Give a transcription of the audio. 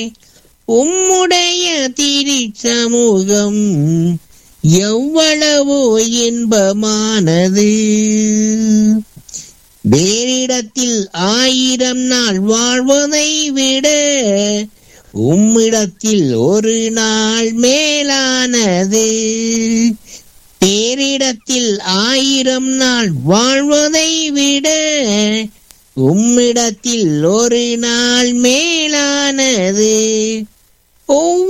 உம்முடைய திருச்சமூகம் எவ்வளவோ இன்பமானது வேறிடத்தில் ஆயிரம் நாள் வாழ்வதை விட உம்மிடத்தில் ஒரு நாள் மேலானது பேரிடத்தில் ஆயிரம் நாள் வாழ்வதை விட உம்மிடத்தில் ஒரு நாள் மேலானது ஒவ்வொரு